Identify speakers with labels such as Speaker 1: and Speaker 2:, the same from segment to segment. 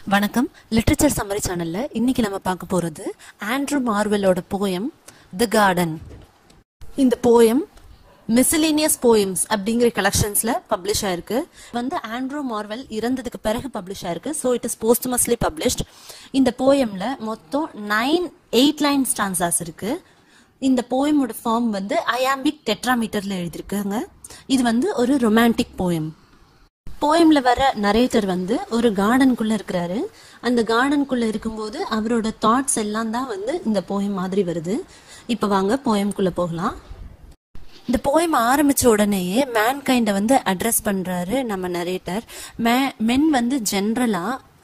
Speaker 1: வணக்கம் literature summary சேனல்ல இன்னைக்கு நம்ம பார்க்க போறது ஆண்ட்ரூ மார்வெலோட போயம் தி கார்டன் இந்த போயம் மிசிலேனியஸ் போயம்ஸ் அப்படிங்கிற கலெக்ஷன்ஸ்ல பப்ளிஷ் ஆயிருக்கு வந்து ஆண்ட்ரூ மார்வெல் இறந்ததுக்கு பிறகு பப்ளிஷ் ஆயிருக்கு so it is posthumously published இந்த போயம்ல மொத்தம் நைன் எயிட் லைன் ஸ்டான்சாஸ் இருக்கு இந்த போயமோட ஃபார்ம் வந்து அயாம்பிக் டெட்ராமீட்டர்ல எழுதியிருக்காங்க இது வந்து ஒரு ரொமான்டிக் போயம் போயம்ல வர நரேட்டர் வந்து ஒரு கார்டனுக்குள்ள இருக்கிறாரு அந்த கார்டனுக்குள்ள இருக்கும்போது அவரோட தாட்ஸ் எல்லாம் தான் வந்து இந்த போயம் மாதிரி வருது இப்ப வாங்க போயம்குள்ள போகலாம் இந்த போயம் ஆரம்பிச்ச உடனேயே மேன் கைண்ட வந்து அட்ரஸ் பண்றாரு நம்ம நரேட்டர் மே மென் வந்து ஜென்ரலா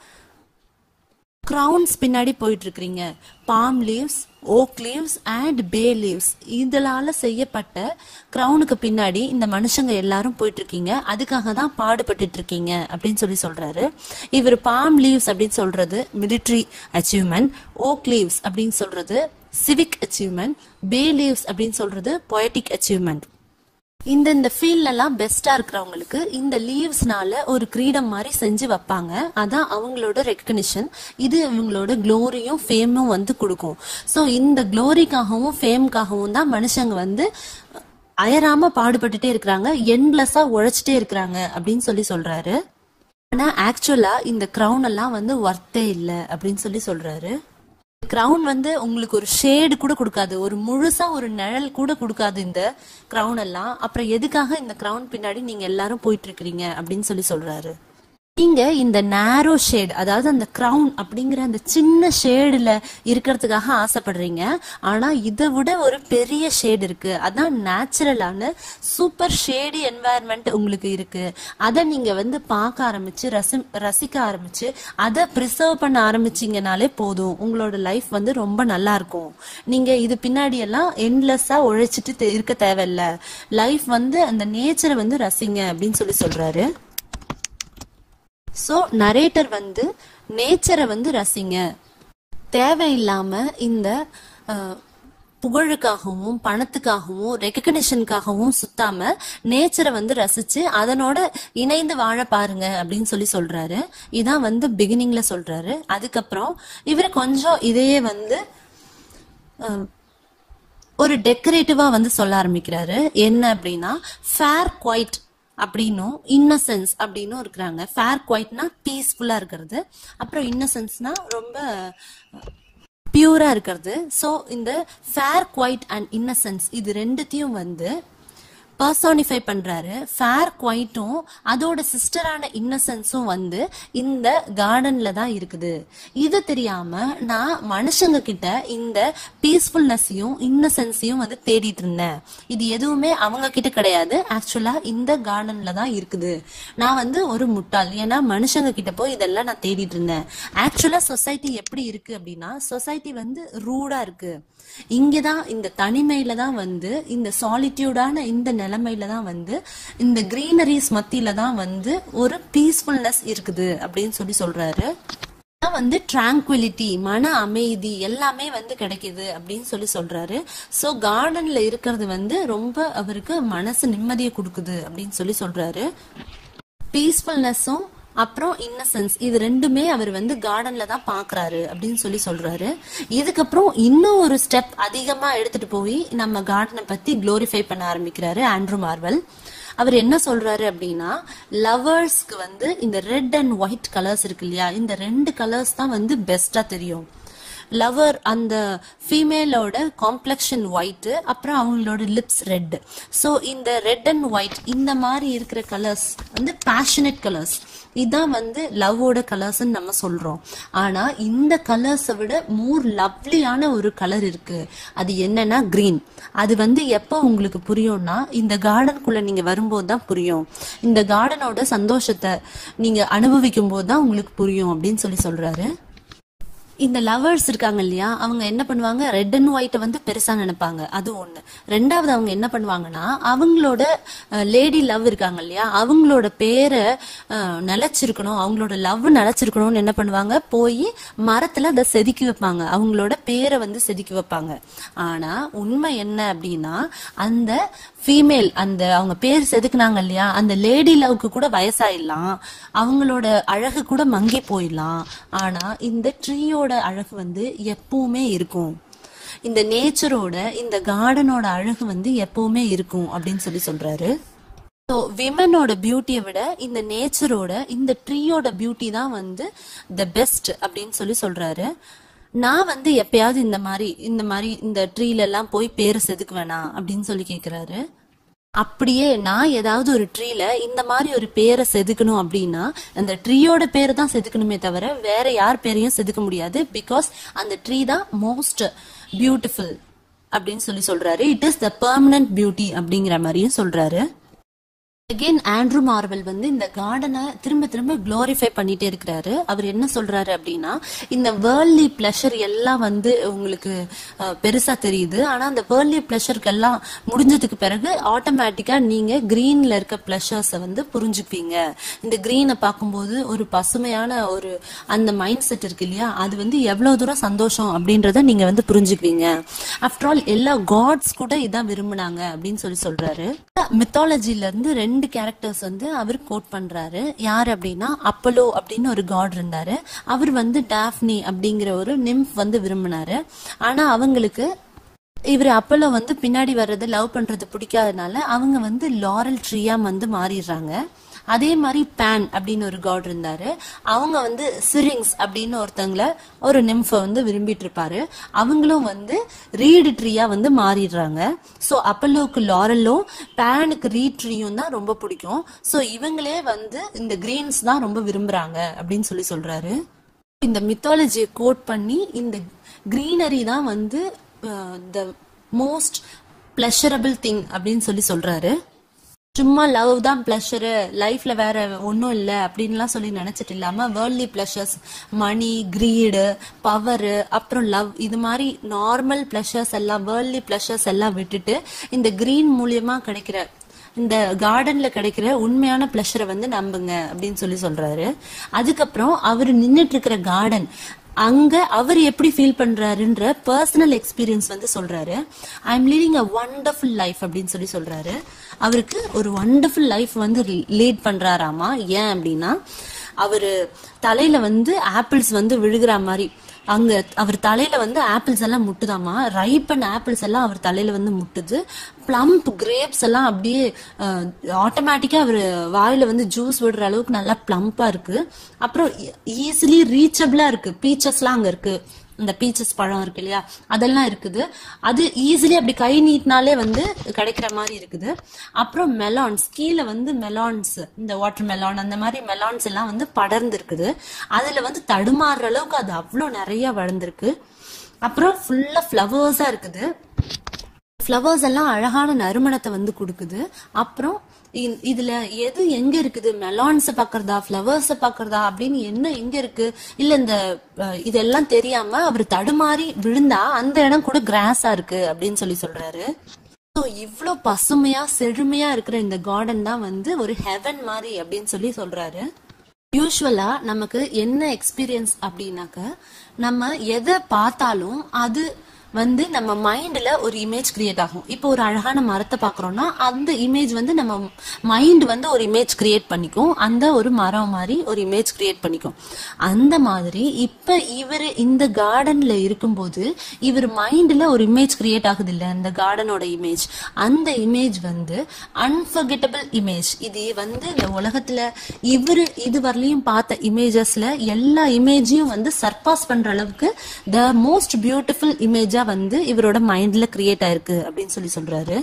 Speaker 1: க்ரௌன்ஸ் பின்னாடி போயிட்டு இருக்கிறீங்க palm leaves oak leaves and bay leaves இதனால செய்யப்பட்ட க்ரௌனுக்கு பின்னாடி இந்த மனுஷங்க எல்லாரும் போயிட்டு இருக்கீங்க அதுக்காக தான் பாடுபட்டுட்டு இருக்கீங்க அப்படின்னு சொல்லி சொல்றாரு இவர் பாம் லீவ்ஸ் அப்படின்னு சொல்றது மிலிட்ரி அச்சீவ்மெண்ட் ஓக் லீவ்ஸ் அப்படின்னு சொல்றது சிவிக் அச்சீவ்மெண்ட் பே லீவ்ஸ் அப்படின்னு சொல்றது பொயட்டிக் அச்சீவ்மெண்ட் இந்த இந்த ஃபீல்ட்ல எல்லாம் பெஸ்டா இருக்கிறவங்களுக்கு இந்த லீவ்ஸ்னால ஒரு கிரீடம் மாதிரி செஞ்சு வைப்பாங்க அதான் அவங்களோட ரெக்கக்னிஷன் இது இவங்களோட க்ளோரியும் ஃபேமும் வந்து கொடுக்கும் ஸோ இந்த க்ளோரிக்காகவும் ஃபேம்காகவும் தான் மனுஷங்க வந்து அயராம பாடுபட்டுட்டே இருக்கிறாங்க என்லெஸ்ஸா உழைச்சிட்டே இருக்கிறாங்க அப்படின்னு சொல்லி சொல்றாரு ஆனா ஆக்சுவலா இந்த கிரவுன் எல்லாம் வந்து ஒர்த்தே இல்லை அப்படின்னு சொல்லி சொல்றாரு கிரவுன் வந்து உங்களுக்கு ஒரு ஷேடு கூட கொடுக்காது ஒரு முழுசா ஒரு நிழல் கூட கொடுக்காது இந்த கிரவுன் எல்லாம் அப்புறம் எதுக்காக இந்த கிரவுன் பின்னாடி நீங்க எல்லாரும் போயிட்டு இருக்கிறீங்க அப்படின்னு சொல்லி சொல்றாரு நீங்க இந்த நேரோ ஷேட் அதாவது அந்த கிரவுன் அப்படிங்கிற அந்த சின்ன ஷேடுல இருக்கிறதுக்காக ஆசைப்படுறீங்க ஆனா இதை விட ஒரு பெரிய ஷேடு இருக்கு அதான் நேச்சுரலான சூப்பர் ஷேடி என்வாயர்மெண்ட் உங்களுக்கு இருக்கு அதை நீங்க வந்து பார்க்க ஆரம்பிச்சு ரசி ரசிக்க ஆரம்பிச்சு அதை ப்ரிசர்வ் பண்ண ஆரம்பிச்சீங்கனாலே போதும் உங்களோட லைஃப் வந்து ரொம்ப நல்லா இருக்கும் நீங்க இது பின்னாடி எல்லாம் என்லெஸ்ஸா உழைச்சிட்டு தே- இருக்க தேவையில்ல லைஃப் வந்து அந்த நேச்சரை வந்து ரசிங்க அப்படின்னு சொல்லி சொல்றாரு ஸோ நரேட்டர் வந்து நேச்சரை வந்து ரசிங்க தேவையில்லாம இந்த அஹ், புகழுக்காகவும் பணத்துக்காகவும் ரெக்கக்னிஷனுக்காகவும் சுத்தாம நேச்சரை வந்து ரசிச்சு அதனோட இணைந்து வாழ பாருங்க அப்படின்னு சொல்லி சொல்றாரு இதான் வந்து பிகினிங்ல சொல்றாரு அதுக்கப்புறம் இவர் கொஞ்சம் இதையே வந்து அஹ், ஒரு டெக்கரேட்டிவா வந்து சொல்ல ஆரம்பிக்கிறாரு என்ன அப்படின்னா ஃபேர் குவைட் அப்படின்னும் இன்னசென்ஸ் அப்படின்னும் இருக்கிறாங்க ஃபேர் குவைட்னா பீஸ்ஃபுல்லா இருக்கிறது அப்புறம் இன்னசென்ஸ்னா ரொம்ப பியூரா இருக்கிறது ஸோ இந்த ஃபேர் குவைட் அண்ட் இன்னசென்ஸ் இது ரெண்டுத்தையும் வந்து பர்சானிஃபை பண்றாரு ஃபேர் குவைட்டும் அதோட சிஸ்டரான இன்னசென்ஸும் வந்து இந்த கார்டன்ல தான் இருக்குது இது தெரியாம நான் மனுஷங்க கிட்ட இந்த பீஸ்ஃபுல்னஸையும் இன்னசென்ஸையும் வந்து தேடிட்டு இருந்தேன் இது எதுவுமே அவங்க கிட்ட கிடையாது ஆக்சுவலா இந்த கார்டன்ல தான் இருக்குது நான் வந்து ஒரு முட்டாள் ஏன்னா மனுஷங்க கிட்ட போய் இதெல்லாம் நான் தேடிட்டு இருந்தேன் ஆக்சுவலா சொசைட்டி எப்படி இருக்கு அப்படின்னா சொசைட்டி வந்து ரூடா இருக்கு இங்கதான் இந்த தனிமையில தான் வந்து இந்த சாலிட்யூடான இந்த நிலைமையில தான் வந்து இந்த கிரீனரிஸ் மத்தியில தான் வந்து ஒரு பீஸ்ஃபுல்னஸ் இருக்குது அப்படின்னு சொல்லி சொல்றாரு அதான் வந்து ட்ராங்குவிலிட்டி மன அமைதி எல்லாமே வந்து கிடைக்குது அப்படின்னு சொல்லி சொல்றாரு சோ கார்டன்ல இருக்கிறது வந்து ரொம்ப அவருக்கு மனசு நிம்மதியை கொடுக்குது அப்படின்னு சொல்லி சொல்றாரு பீஸ்ஃபுல்னஸும் அப்புறம் இன்னசென்ஸ் இது ரெண்டுமே அவர் வந்து கார்டன்ல தான் பாக்குறாரு அப்படின்னு சொல்லி சொல்றாரு இதுக்கப்புறம் இன்னும் ஒரு ஸ்டெப் அதிகமா எடுத்துட்டு போய் நம்ம கார்டனை பத்தி க்ளோரிஃபை பண்ண ஆரம்பிக்கிறாரு ஆண்ட்ரூ மார்வல் அவர் என்ன சொல்றாரு அப்படின்னா லவர்ஸ்க்கு வந்து இந்த ரெட் அண்ட் ஒயிட் கலர்ஸ் இருக்கு இல்லையா இந்த ரெண்டு கலர்ஸ் தான் வந்து பெஸ்டா தெரியும் லவர் அந்த ஃபீமேலோட காம்ப்ளெக்ஷன் ஒயிட் அப்புறம் அவங்களோட லிப்ஸ் ரெட் ஸோ இந்த ரெட் அண்ட் ஒயிட் இந்த மாதிரி இருக்கிற கலர்ஸ் வந்து பேஷனட் கலர்ஸ் இதான் வந்து லவ்வோட கலர்ஸ்ன்னு நம்ம சொல்றோம் ஆனா இந்த கலர்ஸை விட மோர் லவ்லியான ஒரு கலர் இருக்கு அது என்னன்னா கிரீன் அது வந்து எப்போ உங்களுக்கு புரியும்னா இந்த கார்டனுக்குள்ள நீங்க வரும்போது தான் புரியும் இந்த கார்டனோட சந்தோஷத்தை நீங்க அனுபவிக்கும் போது தான் உங்களுக்கு புரியும் அப்படின்னு சொல்லி சொல்றாரு இந்த லவர்ஸ் இருக்காங்க இல்லையா அவங்க என்ன பண்ணுவாங்க ரெட் அண்ட் ஒயிட்டை வந்து பெருசா நினைப்பாங்க அது ஒண்ணு ரெண்டாவது அவங்க என்ன பண்ணுவாங்கன்னா அவங்களோட லேடி லவ் இருக்காங்க இல்லையா அவங்களோட பேரை அஹ், நிலைச்சிருக்கணும் அவங்களோட லவ் நிலைச்சிருக்கணும்னு என்ன பண்ணுவாங்க போய் மரத்துல அதை செதுக்கி வைப்பாங்க அவங்களோட பேரை வந்து செதுக்கி வைப்பாங்க ஆனா உண்மை என்ன அப்படின்னா அந்த ஃபீமேல் அந்த அவங்க பேர் செதுக்குனாங்க இல்லையா அந்த லேடி லவ்க்கு கூட வயசாயிடலாம் அவங்களோட அழகு கூட மங்கி போயிடலாம் ஆனா இந்த ட்ரீயோட அழகு வந்து எப்பவுமே இருக்கும் இந்த நேச்சரோட இந்த கார்டனோட அழகு வந்து எப்பவுமே இருக்கும் அப்படின்னு சொல்லி சொல்றாரு ஸோ விமனோட பியூட்டியை விட இந்த நேச்சரோட இந்த ட்ரீயோட பியூட்டி தான் வந்து த பெஸ்ட் அப்படின்னு சொல்லி சொல்றாரு நான் வந்து எப்பயாவது இந்த மாதிரி இந்த மாதிரி இந்த ட்ரீல எல்லாம் போய் பேர் செதுக்குவேனா அப்படின்னு சொல்லி கேக்குறாரு அப்படியே நான் ஏதாவது ஒரு ட்ரீல இந்த மாதிரி ஒரு பேரை செதுக்கணும் அப்படின்னா அந்த ட்ரீயோட பேரை தான் செதுக்கணுமே தவிர வேற யார் பேரையும் செதுக்க முடியாது பிகாஸ் அந்த ட்ரீ தான் மோஸ்ட் பியூட்டிஃபுல் அப்படின்னு சொல்லி சொல்றாரு it is the permanent beauty அப்படிங்கிற மாதிரியும் சொல்றாரு அகெயின் ஆண்ட்ரூ மார்வல் வந்து இந்த கார்டனை திரும்ப திரும்ப க்ளோரிஃபை பண்ணிட்டே இருக்கிறாரு அவர் என்ன சொல்றாரு அப்படின்னா இந்த வேர்ல்ட்லி பிளஷர் எல்லாம் வந்து உங்களுக்கு அஹ், பெருசா தெரியுது ஆனா அந்த வேர்ல்ட்லி பிளஷருக்கு எல்லாம் முடிஞ்சதுக்கு பிறகு ஆட்டோமேட்டிக்கா நீங்க கிரீன்ல இருக்க பிளஷர்ஸை வந்து புரிஞ்சுக்குவீங்க இந்த கிரீனை பார்க்கும்போது ஒரு பசுமையான ஒரு அந்த மைண்ட் செட் இருக்கு இல்லையா அது வந்து எவ்வளவு தூரம் சந்தோஷம் அப்படின்றத நீங்க வந்து புரிஞ்சுக்குவீங்க ஆஃப்டர் ஆல் எல்லா காட்ஸ் கூட இதான் விரும்புனாங்க அப்படின்னு சொல்லி சொல்றாரு மித்தாலஜில இருந்து ரெண்டு கேரக்டர்ஸ் வந்து அவர் கோட் பண்றாரு யார் அப்படின்னா அப்பலோ அப்படின்னு ஒரு காட் இருந்தாரு அவர் வந்து டாஃப்னி அப்படிங்கிற ஒரு நிம்ஃப் வந்து விரும்பினாரு ஆனா அவங்களுக்கு இவர் அப்பலோ வந்து பின்னாடி வர்றது லவ் பண்றது பிடிக்காதனால அவங்க வந்து லாரல் ட்ரீயா வந்து மாறிடுறாங்க அதே மாதிரி பேன் அப்படின்னு ஒரு காட் இருந்தாரு அவங்க வந்து சிரிங்ஸ் அப்படின்னு ஒருத்தங்கள ஒரு நிம்ஃப வந்து விரும்பிட்டு இருப்பாரு அவங்களும் வந்து ரீடு ட்ரீயா வந்து மாறிடுறாங்க ஸோ அப்பல்லோக்கு லாரலும் பேனுக்கு ரீட் ட்ரீயும் தான் ரொம்ப பிடிக்கும் ஸோ இவங்களே வந்து இந்த கிரீன்ஸ் தான் ரொம்ப விரும்புறாங்க அப்படின்னு சொல்லி சொல்றாரு இந்த மித்தாலஜியை கோட் பண்ணி இந்த கிரீனரி தான் வந்து த மோஸ்ட் பிளஷரபிள் திங் அப்படின்னு சொல்லி சொல்றாரு சும்மா லவ் தான் பிளஷரு லைஃப்ல வேற ஒன்றும் இல்லை அப்படின்லாம் சொல்லி நினைச்சிட்டு இல்லாம worldly pleasures money greed power அப்புறம் லவ் இது மாதிரி நார்மல் பிளஷர்ஸ் எல்லாம் வேர்ல்ட்லி பிளஷர்ஸ் எல்லாம் விட்டுட்டு இந்த கிரீன் மூலியமா கிடைக்கிற இந்த கார்டன்ல கிடைக்கிற உண்மையான பிளஷரை வந்து நம்புங்க அப்படின்னு சொல்லி சொல்றாரு அதுக்கப்புறம் அவர் நின்னுட்டு இருக்கிற கார்டன் அங்க அவர் எப்படி ஃபீல் பண்றாருன்ற பர்சனல் எக்ஸ்பீரியன்ஸ் வந்து சொல்றாரு I am leading a wonderful life அப்படின்னு சொல்லி சொல்றாரு அவருக்கு ஒரு வண்டர்ஃபுல் லைஃப் வந்து லீட் பண்றாராமா ஏன் அப்படின்னா அவரு தலையில வந்து ஆப்பிள்ஸ் வந்து விழுகிற மாதிரி அங்க அவர் தலையில வந்து ஆப்பிள்ஸ் எல்லாம் முட்டுதாமா ரைப்பன் ஆப்பிள்ஸ் எல்லாம் அவர் தலையில வந்து முட்டுது பிளம்ப் கிரேப்ஸ் எல்லாம் அப்படியே ஆட்டோமேட்டிக்கா அவர் வாயில வந்து ஜூஸ் விடுற அளவுக்கு நல்லா பிளம்பா இருக்கு அப்புறம் ஈஸிலி ரீச்சபிளா இருக்கு பீச்சஸ்லாம் அங்க இருக்கு இந்த பீச்சஸ் பழம் இருக்கு இல்லையா அதெல்லாம் இருக்குது அது ஈஸிலி அப்படி கை நீட்டினாலே வந்து கிடைக்கிற மாதிரி இருக்குது அப்புறம் மெலான்ஸ் கீழே வந்து மெலான்ஸ் இந்த வாட்டர் மெலான் அந்த மாதிரி மெலான்ஸ் எல்லாம் வந்து படர்ந்து இருக்குது அதுல வந்து தடுமாறுற அளவுக்கு அது அவ்வளோ நிறைய வளர்ந்துருக்கு அப்புறம் ஃபுல்லா ஃப்ளவர்ஸா இருக்குது ஃப்ளவர்ஸ் எல்லாம் அழகான நறுமணத்தை வந்து கொடுக்குது அப்புறம் இ- இதுல எது எங்க இருக்குது மெலான்ஸ பாக்குறதா ஃப்ளவர்ஸ பாக்குறதா அப்படின்னு என்ன எங்க இருக்கு இல்ல இந்த அஹ், இதெல்லாம் தெரியாம அவர் தடுமாறி விழுந்தா அந்த இடம் கூட கிராஸா இருக்கு அப்படின்னு சொல்லி சொல்றாரு ஸோ இவ்வளோ பசுமையா செழுமையா இருக்கிற இந்த கார்டன் தான் வந்து ஒரு ஹெவன் மாதிரி அப்படின்னு சொல்லி சொல்றாரு யூஸ்வலா நமக்கு என்ன எக்ஸ்பீரியன்ஸ் அப்படின்னாக்க நம்ம எதை பார்த்தாலும் அது வந்து நம்ம மைண்ட்ல ஒரு இமேஜ் கிரியேட் ஆகும் இப்போ ஒரு அழகான மரத்தை பாக்குறோம்னா அந்த இமேஜ் வந்து நம்ம மைண்ட் வந்து ஒரு இமேஜ் கிரியேட் பண்ணிக்கும் அந்த ஒரு மரம் மாதிரி ஒரு இமேஜ் கிரியேட் பண்ணிக்கும் அந்த மாதிரி இப்ப இவர் இந்த கார்டன்ல இருக்கும்போது இவர் மைண்ட்ல ஒரு இமேஜ் கிரியேட் ஆகுது இல்ல அந்த கார்டனோட இமேஜ் அந்த இமேஜ் வந்து அன்ஃபர்கெட்டபிள் இமேஜ் இது வந்து இந்த உலகத்துல இவரு இது வரலையும் பார்த்த இமேஜஸ்ல எல்லா இமேஜையும் வந்து சர்பாஸ் பண்ற அளவுக்கு த மோஸ்ட் பியூட்டிஃபுல் இமேஜா வந்து இவரோட மைண்ட்ல கிரியேட் ஆயிருக்கு அப்படின்னு சொல்லி சொல்றாரு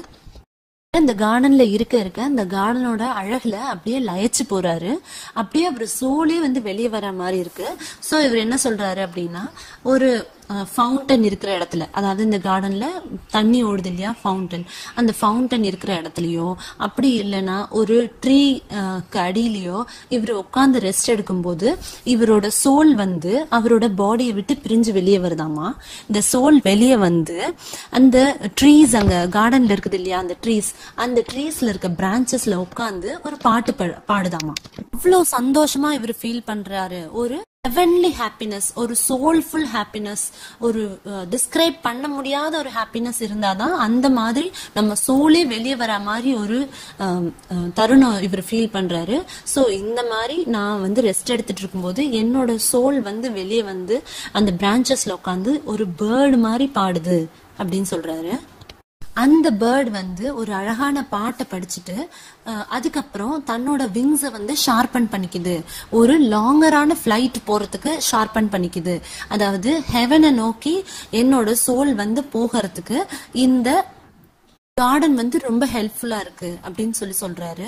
Speaker 1: இந்த கார்டன்ல இருக்க இருக்க இந்த கார்டனோட அழகுல அப்படியே லயச்சு போறாரு அப்படியே அவர் சோலே வந்து வெளியே வர மாதிரி இருக்கு சோ இவர் என்ன சொல்றாரு அப்படின்னா ஒரு ஃபவுண்டன் இருக்கிற இடத்துல அதாவது இந்த கார்டன்ல தண்ணி ஓடுது இல்லையா ஃபவுண்டன் அந்த ஃபவுண்டன் இருக்கிற இடத்துலயோ அப்படி இல்லைன்னா ஒரு ட்ரீ அடியிலயோ இவர் உட்காந்து ரெஸ்ட் எடுக்கும்போது இவரோட சோல் வந்து அவரோட பாடியை விட்டு பிரிஞ்சு வெளியே வருதாமா இந்த சோல் வெளியே வந்து அந்த ட்ரீஸ் அங்க கார்டன்ல இருக்குது இல்லையா அந்த ட்ரீஸ் அந்த ட்ரீஸ்ல இருக்க பிரான்ச்சஸ்ல உட்காந்து ஒரு பாட்டு பா- பாடுதாமா அவ்வளவு சந்தோஷமா இவர் ஃபீல் பண்றாரு ஒரு ஹெவன்லி ஹாப்பினஸ் ஒரு சோல்ஃபுல் ஹாப்பினஸ் ஒரு டிஸ்கிரைப் பண்ண முடியாத ஒரு ஹாப்பினஸ் இருந்தாதான் அந்த மாதிரி நம்ம சோலே வெளியே வர மாதிரி ஒரு அஹ், அஹ், தருணம் இவர் ஃபீல் பண்றாரு ஸோ இந்த மாதிரி நான் வந்து ரெஸ்ட் எடுத்துட்டு இருக்கும்போது என்னோட சோல் வந்து வெளியே வந்து அந்த பிரான்ச்சஸ்ல உட்காந்து ஒரு பேர்டு மாதிரி பாடுது அப்படின்னு சொல்றாரு அந்த பேர்ட் வந்து ஒரு அழகான பாட்டை படிச்சுட்டு அஹ், அதுக்கப்புறம் தன்னோட விங்ஸை வந்து ஷார்பன் பண்ணிக்குது ஒரு லாங்கரான ஃப்ளைட் போறதுக்கு ஷார்பன் பண்ணிக்குது அதாவது ஹெவனை நோக்கி என்னோட சோல் வந்து போகிறதுக்கு இந்த கார்டன் வந்து ரொம்ப ஹெல்ப்ஃபுல்லா இருக்கு அப்படின்னு சொல்லி சொல்றாரு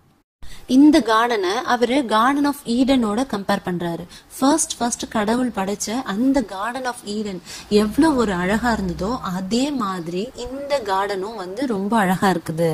Speaker 1: இந்த கார்டனை அவரு கார்டன் ஆஃப் ஈடனோட கம்பேர் பண்றாரு ஃபர்ஸ்ட் ஃபர்ஸ்ட் கடவுள் படைச்ச அந்த கார்டன் ஆஃப் ஈடன் எவ்வளவு ஒரு அழகா இருந்ததோ அதே மாதிரி இந்த கார்டனும் வந்து ரொம்ப அழகா இருக்குது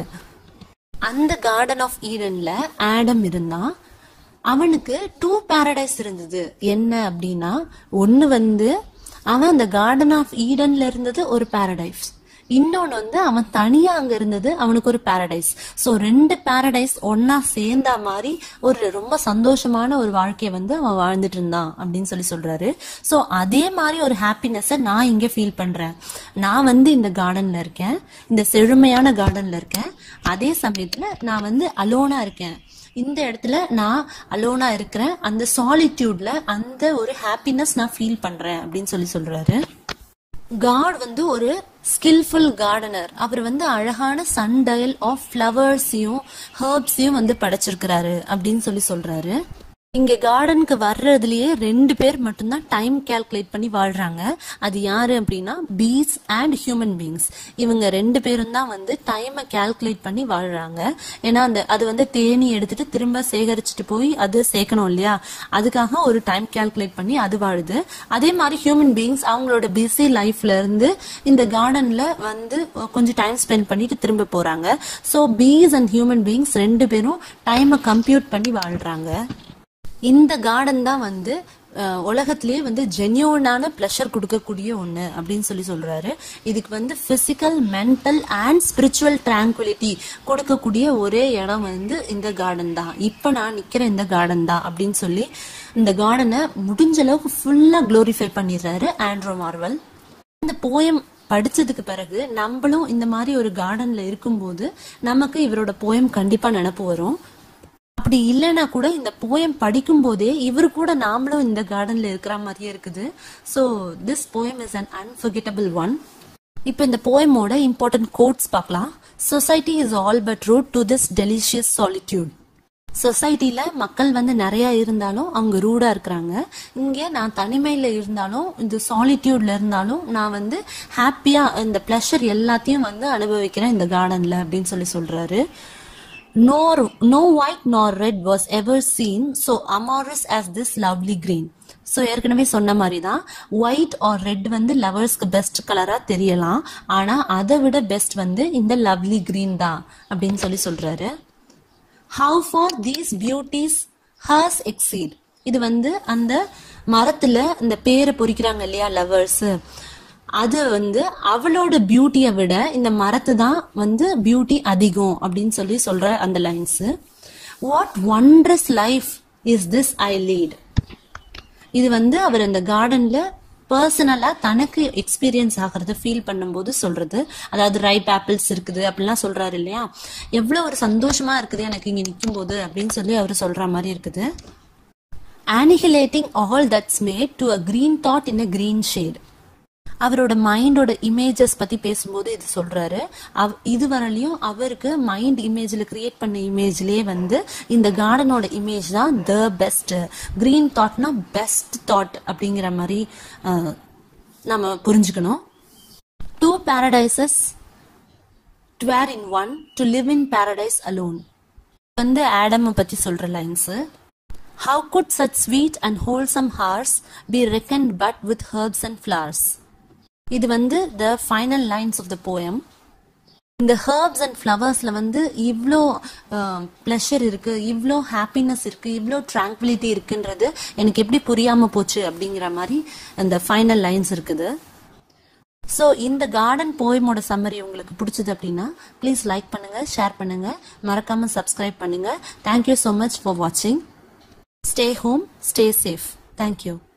Speaker 1: அந்த கார்டன் ஆஃப் ஈடன்ல ஆடம் இருந்தான் அவனுக்கு டூ பாரடைஸ் இருந்தது என்ன அப்படின்னா ஒன்னு வந்து அவன் அந்த கார்டன் ஆஃப் ஈடன்ல இருந்தது ஒரு பாரடைஸ் இன்னொன்னு வந்து அவன் தனியா அங்க இருந்தது அவனுக்கு ஒரு பாரடைஸ் சோ ரெண்டு பாரடைஸ் ஒன்னா சேர்ந்தா மாதிரி ஒரு ரொம்ப சந்தோஷமான ஒரு வாழ்க்கையை வந்து அவன் வாழ்ந்துட்டு இருந்தான் அப்படின்னு சொல்லி சொல்றாரு சோ அதே மாதிரி ஒரு ஹாப்பினஸ நான் இங்க ஃபீல் பண்றேன் நான் வந்து இந்த கார்டன்ல இருக்கேன் இந்த செழுமையான கார்டன்ல இருக்கேன் அதே சமயத்துல நான் வந்து அலோனா இருக்கேன் இந்த இடத்துல நான் அலோனா இருக்கிறேன் அந்த சாலிட்யூட்ல அந்த ஒரு ஹாப்பினஸ் நான் ஃபீல் பண்றேன் அப்படின்னு சொல்லி சொல்றாரு காட் வந்து ஒரு ஸ்கில்ஃபுல் கார்டனர் அவர் வந்து அழகான சன்டயல் ஆஃப் ஃப்ளவர்ஸையும் ஹர்ப்ஸையும் வந்து படைச்சிருக்கிறாரு அப்படின்னு சொல்லி சொல்றாரு இங்க கார்டனுக்கு வர்றதுலயே ரெண்டு பேர் மட்டும்தான் டைம் கால்குலேட் பண்ணி வாழ்றாங்க அது யாரு அப்படின்னா பீஸ் அண்ட் ஹியூமன் பீங்ஸ் இவங்க ரெண்டு பேரும் தான் வந்து டைமை கால்குலேட் பண்ணி வாழ்றாங்க ஏன்னா அந்த அது வந்து தேனி எடுத்துட்டு திரும்ப சேகரிச்சுட்டு போய் அது சேர்க்கணும் இல்லையா அதுக்காக ஒரு டைம் கால்குலேட் பண்ணி அது வாழுது அதே மாதிரி ஹியூமன் பீங்ஸ் அவங்களோட பிஸி லைஃப்ல இருந்து இந்த கார்டன்ல வந்து கொஞ்சம் டைம் ஸ்பெண்ட் பண்ணிட்டு திரும்ப போறாங்க so peace and human beings ரெண்டு பேரும் டைமை கம்ப்யூட் பண்ணி வாழ்றாங்க இந்த கார்டன் தான் வந்து அஹ், உலகத்திலேயே வந்து ஜென்யூனான ப்ளஷர் கொடுக்கக்கூடிய ஒண்ணு அப்படின்னு சொல்லி சொல்றாரு இதுக்கு வந்து physical mental and spiritual tranquility கொடுக்கக்கூடிய ஒரே இடம் வந்து இந்த கார்டன் தான் இப்ப நான் நிக்கிற இந்த கார்டன் தான் அப்படின்னு சொல்லி இந்த கார்டனை முடிஞ்ச அளவுக்கு ஃபுல்லா க்ளோரிஃபை பண்ணிடுறாரு ஆண்ட்ரோ மார்வல் இந்த போயம் படிச்சதுக்கு பிறகு நம்மளும் இந்த மாதிரி ஒரு கார்டன்ல இருக்கும்போது நமக்கு இவரோட போயம் கண்டிப்பா நினப்பு வரும் அப்படி இல்லைன்னா கூட இந்த போயம் படிக்கும் போதே இவர் கூட நாமளும் இந்த கார்டன்ல இருக்கிற மாதிரியே இருக்குது so this poem is an unforgettable one இப்போ இந்த போயமோட இம்பார்ட்டன்ட் கோட்ஸ் பார்க்கலாம் society is all but rude to this delicious solitude சொசைட்டில மக்கள் வந்து நிறைய இருந்தாலும் அவங்க ரூடா இருக்கிறாங்க இங்க நான் தனிமையில இருந்தாலும் இந்த சாலிட்யூட்ல இருந்தாலும் நான் வந்து ஹாப்பியா இந்த ப்ளஷர் எல்லாத்தையும் வந்து அனுபவிக்கிறேன் இந்த கார்டன்ல அப்படின்னு சொல்லி சொல்றாரு nor no white nor red was ever seen so amorous as this lovely green so ஏற்கனவே சொன்ன மாதிரி தான் ஒயிட் ஆர் ரெட் வந்து லவர்ஸ்க்கு பெஸ்ட் கலரா தெரியலாம் ஆனா அதை விட பெஸ்ட் வந்து இந்த லவ்லி green தான் அப்படின்னு சொல்லி சொல்றாரு how far these beauties hers exceed இது வந்து அந்த மரத்துல இந்த பேரை பொறிக்கிறாங்க இல்லையா லவர்ஸ் அது வந்து அவளோட பியூட்டியை விட இந்த மரத்து தான் வந்து பியூட்டி அதிகம் அப்படின்னு சொல்லி சொல்ற அந்த lines what wondrous life is this I lead இது வந்து அவர் அந்த கார்டன்ல பர்சனலா தனக்கு எக்ஸ்பீரியன்ஸ் ஆகிறத ஃபீல் பண்ணும்போது சொல்றது அதாவது ரைப் ஆப்பிள்ஸ் இருக்குது அப்படிலாம் சொல்றாரு இல்லையா எவ்வளவு ஒரு சந்தோஷமா இருக்குது எனக்கு இங்க நிற்கும் போது அப்படின்னு சொல்லி அவர் சொல்ற மாதிரி இருக்குது annihilating all that's made to a green thought in a green shade அவரோட மைண்டோட இமேஜஸ் பத்தி பேசும்போது இது சொல்றாரு அவ் இதுவரையிலையும் அவருக்கு மைண்ட் இமேஜ்ல கிரியேட் பண்ண இமேஜ்லயே வந்து இந்த கார்டனோட இமேஜ் தான் the best green தாட்னா best thought அப்படிங்கிற மாதிரி அஹ், நம்ம புரிஞ்சுக்கணும் two பாரடைசஸ் டுவேர் in one to live in Paradise alone வந்து ஆடம் பத்தி சொல்ற lines How could such sweet and wholesome hearts be reckoned but with herbs and flowers? இது வந்து the final lines of the poem. இந்த ஹர்ப்ஸ் அண்ட் ஃப்ளவர்ஸ்ல வந்து இவ்வளோ pleasure இருக்கு இவ்வளோ ஹாப்பினஸ் இருக்கு இவ்வளோ ட்ராங்குவிலிட்டி இருக்குன்றது எனக்கு எப்படி புரியாம போச்சு அப்படிங்கிற மாதிரி அந்த ஃபைனல் லைன்ஸ் இருக்குது ஸோ இந்த கார்டன் போயமோட சம்மரி உங்களுக்கு பிடிச்சது அப்படின்னா ப்ளீஸ் லைக் பண்ணுங்க ஷேர் பண்ணுங்க மறக்காம சப்ஸ்கிரைப் பண்ணுங்க தேங்க்யூ ஸோ மச் ஃபார் வாட்சிங் stay home stay safe thank you